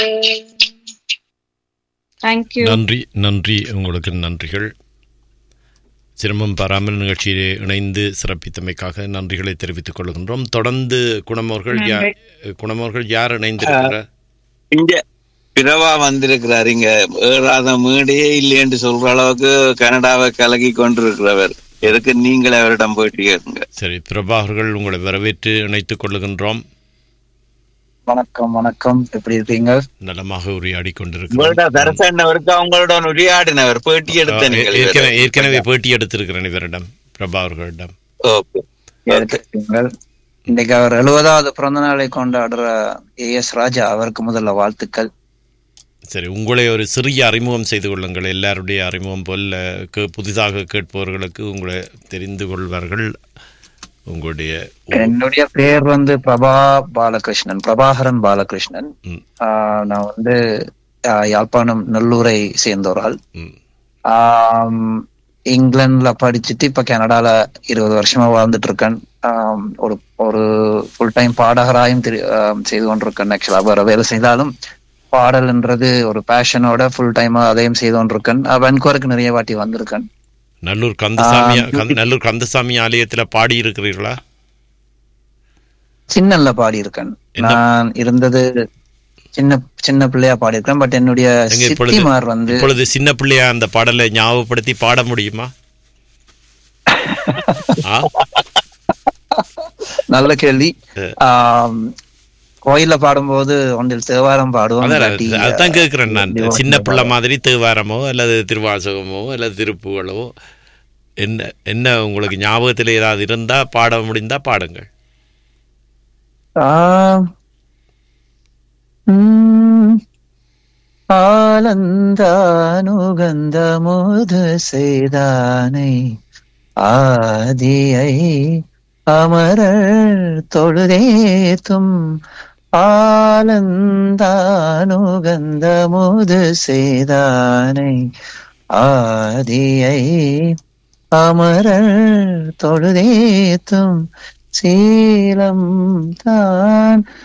Thank you நன்றி நன்றி உங்களுக்கு நன்றிகள் சிரமம் பாராமல் நிகழ்ச்சியிலே இணைந்து சிறப்பித்தமைக்காக நன்றிகளை தெரிவித்துக் கொள்கின்றோம் தொடர்ந்து குணமோர்கள் யார் குணமோர்கள் யார் இணைந்திருக்கிறார் இங்க பிறவா வந்திருக்கிறார் இங்க ஏறாத மேடையே இல்லையென்று சொல்ற அளவுக்கு கனடாவை கலக்கி கொண்டிருக்கிறவர் எதுக்கு நீங்களே அவரிடம் போயிட்டு கேளுங்க சரி பிரபாகர்கள் உங்களை வரவேற்று இணைத்துக் கொள்ளுகின்றோம் வணக்கம் வணக்கம் எப்படி இருக்கீங்க நலமாக உரையாடி உங்களோட கொண்டிருக்கிறோம் தரசன்னவருக்கு அவங்களோட உரையாடினவர் பேட்டி எடுத்த நீங்கள் ஏற்கனவே ஏற்கனவே பேட்டி எடுத்திருக்கிறேன் இவரிடம் பிரபாகர்களிடம் ஓகே எடுத்துக்கீங்க இன்னைக்கு அவர் எழுபதாவது பிறந்த நாளை கொண்டாடுற ஏ எஸ் ராஜா அவருக்கு முதல்ல வாழ்த்துக்கள் சரி உங்களை ஒரு சிறிய அறிமுகம் செய்து கொள்ளுங்கள் எல்லாருடைய அறிமுகம் போல் அஹ், கே- புதிதாக கேட்பவர்களுக்கு உங்களை தெரிந்து கொள்வார்கள் உங்களுடைய என்னுடைய பேர் வந்து பிரபா பாலகிருஷ்ணன் பிரபாகரன் பாலகிருஷ்ணன் ம், ஆஹ் நான் வந்து ஆஹ் யாழ்ப்பாணம் நல்லூரை சேர்ந்தவர்கள் ம், ஆம், இங்கிலாந்துல படிச்சுட்டு இப்ப கனடால இருபது வருஷமா வாழ்ந்துட்டு இருக்கேன் ஆம், ஒரு ஒரு ஃபுல் டைம் பாடகராயும் திரு- ஆம், செய்து கொண்டிருக்கேன் ஆக்சுவலா வேற வேலை செய்தாலும் பாடல்ன்றது ஒரு பேஷனோட ஃபுல் டைமா அதையும் செய்து கொண்டிருக்கேன் வென்கோருக்கு நிறைய வாட்டி வந்திருக்கேன் நல்லூர் கந்தசாமி ஆ, கந்த- நல்லூர் கந்தசாமி ஆலயத்தில் பாடி இருக்கிறீர்களா சின்னல்ல பாடியிருக்கேன் என்ன- நான் இருந்தது சின்ன சின்ன பிள்ளையா பாடியிருக்கேன் பட் என்னுடைய எங்க இப்பொழுது சித்திமார் வந்து இப்பொழுது சின்ன பிள்ளையா அந்த பாடலை ஞாபகப்படுத்தி பாட முடியுமா ஆ? நல்ல கேள்வி ஆம், கோயில்ல பாடும்போது ஒன்றில் தேவாரம் பாடுவோம் அதான் இல்லாட்டி, அதுதான் கேட்கிறேன் நான் தேவாரம் சின்ன பிள்ளை மாதிரி தேவாரமோ அல்லது திருவாசகமோ அல்லது திருப்புகளோ என்ன என்ன உங்களுக்கு ஞாபகத்தில் ஏதாவது இருந்தா பாட முடிந்தா பாடுங்கள் ஆம். உம். ஆலந்தானுகந்த முது செய்தானை ஆதியை அமரர் தொழுதேத்தும் ஆலந்தானுகந்த முது செய்தானை ஆதியை அமரர் தொழுதேத்தும் சீலம் தான்